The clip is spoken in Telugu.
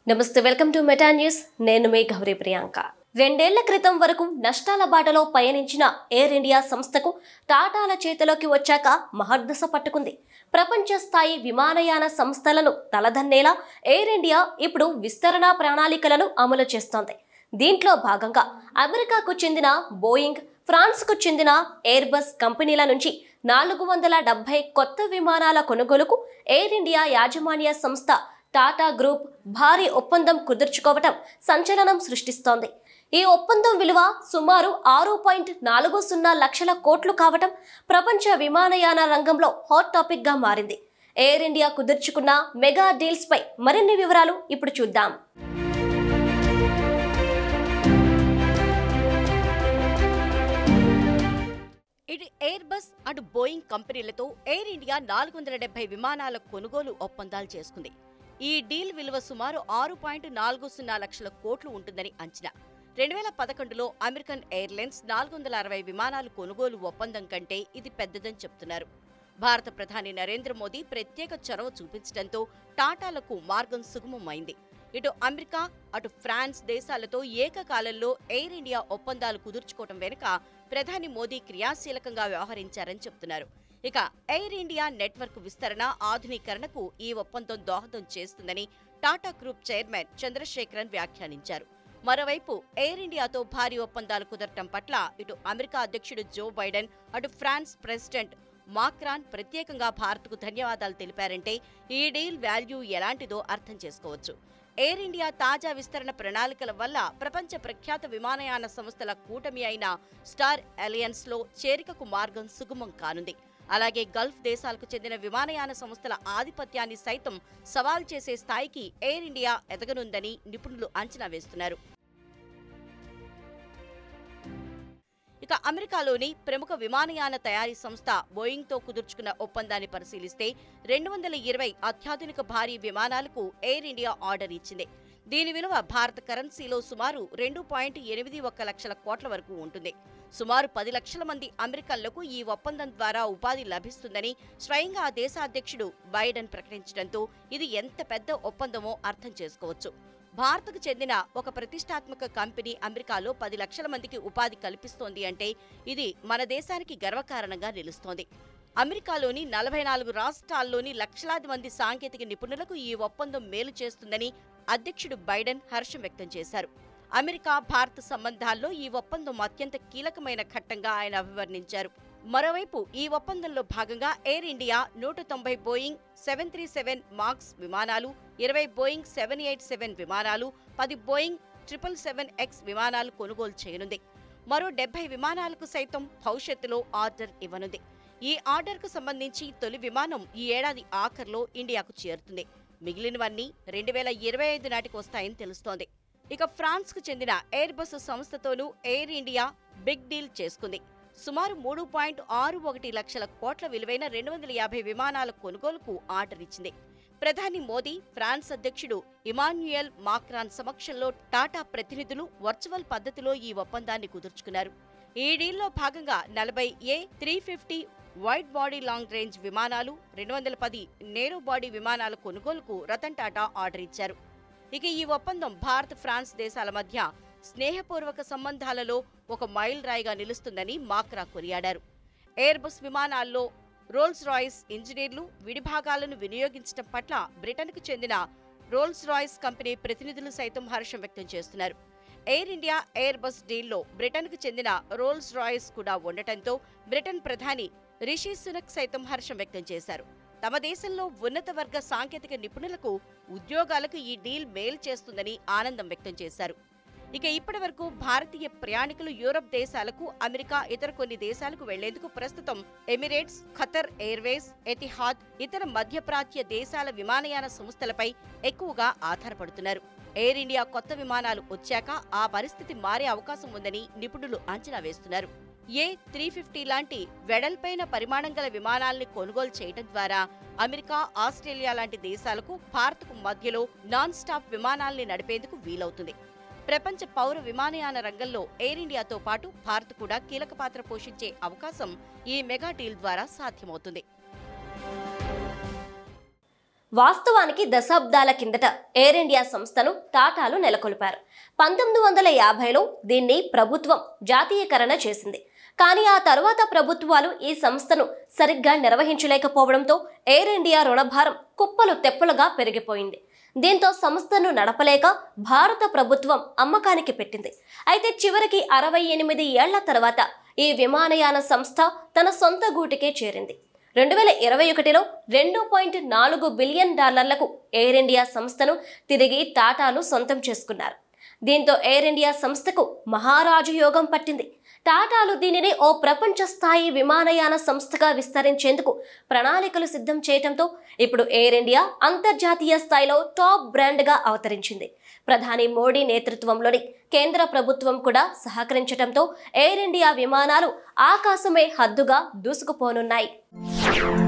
నమస్తే వెల్కమ్ టు మెటా న్యూస్ నేను మీ గౌరీ ప్రియాంక రెండేళ్ల క్రితం వరకు నష్టాల బాటలో పయనించిన ఎయిర్ ఇండియా సంస్థకు టాటాల చేతిలోకి వచ్చాక మహర్దశ పట్టుకుంది ప్రపంచ స్థాయి విమానయాన సంస్థలను తలదన్నేలా ఎయిర్ ఇండియా ఇప్పుడు విస్తరణ ప్రణాళికలను అమలు చేస్తోంది దీంట్లో భాగంగా అమెరికాకు చెందిన బోయింగ్ ఫ్రాన్స్కు చెందిన ఎయిర్ బస్ కంపెనీల నుంచి నాలుగు వందల డెబ్బై కొత్త విమానాల కొనుగోలుకు ఎయిర్ ఇండియా యాజమాన్య సంస్థ టాటా గ్రూప్ భారీ ఒప్పందం కుదుర్చుకోవటం సంచలనం సృష్టిస్తోంది ఈ ఒప్పందం విలువ సుమారు ఆరు పాయింట్ నాలుగు సున్నా లక్షల కోట్లు కావటం ప్రపంచ విమానయాన రంగంలో హాట్ టాపిక్ గా మారింది ఎయిర్ ఇండియా కుదుర్చుకున్న మెగా డీల్స్ పై మరిన్ని వివరాలు ఇప్పుడు చూద్దాం ఇటు ఎయిర్ బస్ అటు బోయింగ్ కంపెనీలతో ఎయిర్ ఇండియా నాలుగు వందల డెబ్బై విమానాల కొనుగోలు ఒప్పందాలు చేసుకుంది ఈ డీల్ విలువ సుమారు ఆరు పాయింట్ నాలుగు సున్నా లక్షల కోట్లు ఉంటుందని అంచనా రెండు వేల పదకొండులో అమెరికన్ ఎయిర్లైన్స్ నాలుగు వందల అరవై విమానాలు కొనుగోలు ఒప్పందం కంటే ఇది పెద్దదని చెప్తున్నారు భారత ప్రధాని నరేంద్ర మోదీ ప్రత్యేక చొరవ చూపించడంతో టాటాలకు మార్గం సుగమమైంది ఇటు అమెరికా అటు ఫ్రాన్స్ దేశాలతో ఏకకాలంలో ఎయిర్ ఇండియా ఒప్పందాలు కుదుర్చుకోవటం వెనుక ప్రధాని మోదీ క్రియాశీలకంగా వ్యవహరించారని చెప్తున్నారు ఇక ఎయిర్ ఇండియా నెట్వర్క్ విస్తరణ ఆధునీకరణకు ఈ ఒప్పందం దోహదం చేస్తుందని టాటా గ్రూప్ చైర్మన్ చంద్రశేఖరన్ వ్యాఖ్యానించారు మరోవైపు ఎయిర్ ఇండియాతో భారీ ఒప్పందాలు కుదరటం పట్ల ఇటు అమెరికా అధ్యక్షుడు జో బైడెన్ అటు ఫ్రాన్స్ ప్రెసిడెంట్ మాక్రాన్ ప్రత్యేకంగా భారత్కు ధన్యవాదాలు తెలిపారంటే ఈ డీల్ వాల్యూ ఎలాంటిదో అర్థం చేసుకోవచ్చు ఎయిర్ ఇండియా తాజా విస్తరణ ప్రణాళికల వల్ల ప్రపంచ ప్రఖ్యాత విమానయాన సంస్థల కూటమి అయిన స్టార్ అలయన్స్ లో చేరికకు మార్గం సుగమం కానుంది అలాగే గల్ఫ్ దేశాలకు చెందిన విమానయాన సంస్థల ఆధిపత్యాన్ని సైతం సవాల్ చేసే స్థాయికి ఎయిర్ ఇండియా ఎదగనుందని నిపుణులు అంచనా వేస్తున్నారు ఇక అమెరికాలోని ప్రముఖ విమానయాన తయారీ సంస్థ బోయింగ్తో కుదుర్చుకున్న ఒప్పందాన్ని పరిశీలిస్తే రెండు వందల ఇరవై అత్యాధునిక భారీ విమానాలకు ఎయిర్ ఇండియా ఆర్డర్ ఇచ్చింది దీని విలువ భారత కరెన్సీలో సుమారు రెండు పాయింట్ ఎనిమిది ఒక్క లక్షల కోట్ల వరకు ఉంటుంది సుమారు పది లక్షల మంది అమెరికన్లకు ఈ ఒప్పందం ద్వారా ఉపాధి లభిస్తుందని స్వయంగా ఆ దేశ అధ్యక్షుడు బైడెన్ ప్రకటించడంతో ఇది ఎంత పెద్ద ఒప్పందమో అర్థం చేసుకోవచ్చు భారత్కు చెందిన ఒక ప్రతిష్టాత్మక కంపెనీ అమెరికాలో పది లక్షల మందికి ఉపాధి కల్పిస్తోంది అంటే ఇది మన దేశానికి గర్వకారణంగా నిలుస్తోంది అమెరికాలోని నలభై నాలుగు రాష్ట్రాల్లోని లక్షలాది మంది సాంకేతిక నిపుణులకు ఈ ఒప్పందం మేలు చేస్తుందని అధ్యక్షుడు బైడెన్ హర్షం వ్యక్తం చేశారు అమెరికా భారత్ సంబంధాల్లో ఈ ఒప్పందం అత్యంత కీలకమైన ఘట్టంగా ఆయన అభివర్ణించారు మరోవైపు ఈ ఒప్పందంలో భాగంగా ఎయిర్ ఇండియా నూట తొంభై Boeing seven three seven MAX విమానాలు ఇరవై బోయింగ్ సెవెన్ ఎయిట్ సెవెన్ విమానాలు పది బోయింగ్ ట్రిపుల్ సెవెన్ ఎక్స్ విమానాలు కొనుగోలు చేయనుంది మరో డెబ్బై విమానాలకు సైతం భవిష్యత్తులో ఆర్డర్ ఇవ్వనుంది ఈ ఆర్డర్కు సంబంధించి తొలి విమానం ఈ ఏడాది ఆఖర్లో ఇండియాకు చేరుతుంది మిగిలినవన్నీ రెండు వేల ఇరవై ఐదు నాటికి వస్తాయని తెలుస్తోంది ఇక ఫ్రాన్స్కు చెందిన ఎయిర్ బస్ సంస్థతోనూ ఎయిర్ ఇండియా బిగ్ డీల్ చేసుకుంది సుమారు మూడు పాయింట్ ఆరు ఒకటి లక్షల కోట్ల విలువైన రెండు వందల యాభై విమానాల కొనుగోలుకు ఆర్డర్ ఇచ్చింది ప్రధాని మోదీ ఫ్రాన్స్ అధ్యక్షుడు ఇమాన్యుయల్ మాక్రాన్ సమక్షంలో టాటా ప్రతినిధులు వర్చువల్ పద్ధతిలో ఈ ఒప్పందాన్ని కుదుర్చుకున్నారు ఈ డీల్లో భాగంగా నలభై A three fifty wide body long range విమానాలు రెండు వందల పది నేరో బాడీ విమానాల కొనుగోలుకు రతన్ టాటా ఆర్డర్ ఇచ్చారు ఇక ఈ ఒప్పందం భారత్ ఫ్రాన్స్ దేశాల మధ్య స్నేహపూర్వక సంబంధాలలో ఒక మైల్ రాయిగా నిలుస్తుందని మాక్రా కొనియాడారు ఎయిర్ బస్ విమానాల్లో రోల్స్ రాయిస్ ఇంజనీర్లు విడిభాగాలను వినియోగించడం పట్ల బ్రిటన్కు చెందిన రోల్స్ రాయిస్ కంపెనీ ప్రతినిధులు సైతం హర్షం వ్యక్తం చేస్తున్నారు ఎయిర్ ఇండియా ఎయిర్ బస్ డీల్లో బ్రిటన్కు చెందిన రోల్స్ రాయిస్ కూడా ఉండటంతో బ్రిటన్ ప్రధాని రిషి సునక్ సైతం హర్షం వ్యక్తం చేశారు తమ దేశంలో ఉన్నత వర్గ సాంకేతిక నిపుణులకు ఉద్యోగాలకు ఈ డీల్ మేలు చేస్తుందని ఆనందం వ్యక్తం చేశారు ఇక ఇప్పటి వరకు భారతీయ ప్రయాణికులు యూరప్ దేశాలకు అమెరికా ఇతర కొన్ని దేశాలకు వెళ్లేందుకు ప్రస్తుతం ఎమిరేట్స్ ఖతర్ ఎయిర్వేస్ ఎతిహాద్ ఇతర మధ్యప్రాచ్య దేశాల విమానయాన సంస్థలపై ఎక్కువగా ఆధారపడుతున్నారు ఎయిర్ ఇండియా కొత్త విమానాలు వచ్చాక ఆ పరిస్థితి మారే అవకాశం ఉందని నిపుణులు అంచనా వేస్తున్నారు ఏ త్రీ ఫిఫ్టీ లాంటి వెడల్పైన పరిమాణం గల విమానాల్ని కొనుగోలు చేయడం ద్వారా అమెరికా ఆస్ట్రేలియా లాంటి దేశాలకు భారత్కు మధ్యలో నాన్ స్టాప్ విమానాల్ని నడిపేందుకు వీలవుతుంది ప్రపంచ పౌర విమానయాన రంగంలో ఎయిర్ ఇండియాతో పాటు భారత్ కూడా కీలక పాత్ర పోషించే అవకాశం ఈ మెగా డీల్ ద్వారా సాధ్యమవుతుంది వాస్తవానికి దశాబ్దాల కిందట ఎయిర్ ఇండియా సంస్థను టాటాలు నెలకొల్పారు పంతొమ్మిది వందల యాభైలో దీన్ని ప్రభుత్వం జాతీయకరణ చేసింది కానీ ఆ తర్వాత ప్రభుత్వాలు ఈ సంస్థను సరిగ్గా నిర్వహించలేకపోవడంతో ఎయిర్ ఇండియా రుణభారం కుప్పలు తెప్పలుగా పెరిగిపోయింది దీంతో సంస్థను నడపలేక భారత ప్రభుత్వం అమ్మకానికి పెట్టింది అయితే చివరికి అరవై ఎనిమిది ఏళ్ల తర్వాత ఈ విమానయాన సంస్థ తన సొంత గూటికే చేరింది రెండు వేల ఇరవై ఒకటిలో రెండు పాయింట్ నాలుగు బిలియన్ డాలర్లకు ఎయిర్ ఇండియా సంస్థను తిరిగి టాటాలు సొంతం చేసుకున్నారు దీంతో ఎయిర్ ఇండియా సంస్థకు మహారాజు యోగం పట్టింది టాటాలు దీనిని ఓ ప్రపంచ స్థాయి విమానయాన సంస్థగా విస్తరించేందుకు ప్రణాళికలు సిద్ధం చేయడంతో ఇప్పుడు ఎయిర్ ఇండియా అంతర్జాతీయ స్థాయిలో టాప్ బ్రాండ్గా అవతరించింది ప్రధాని మోడీ నేతృత్వంలోని కేంద్ర ప్రభుత్వం కూడా సహకరించడంతో ఎయిర్ ఇండియా విమానాలు ఆకాశమే హద్దుగా దూసుకుపోనున్నాయి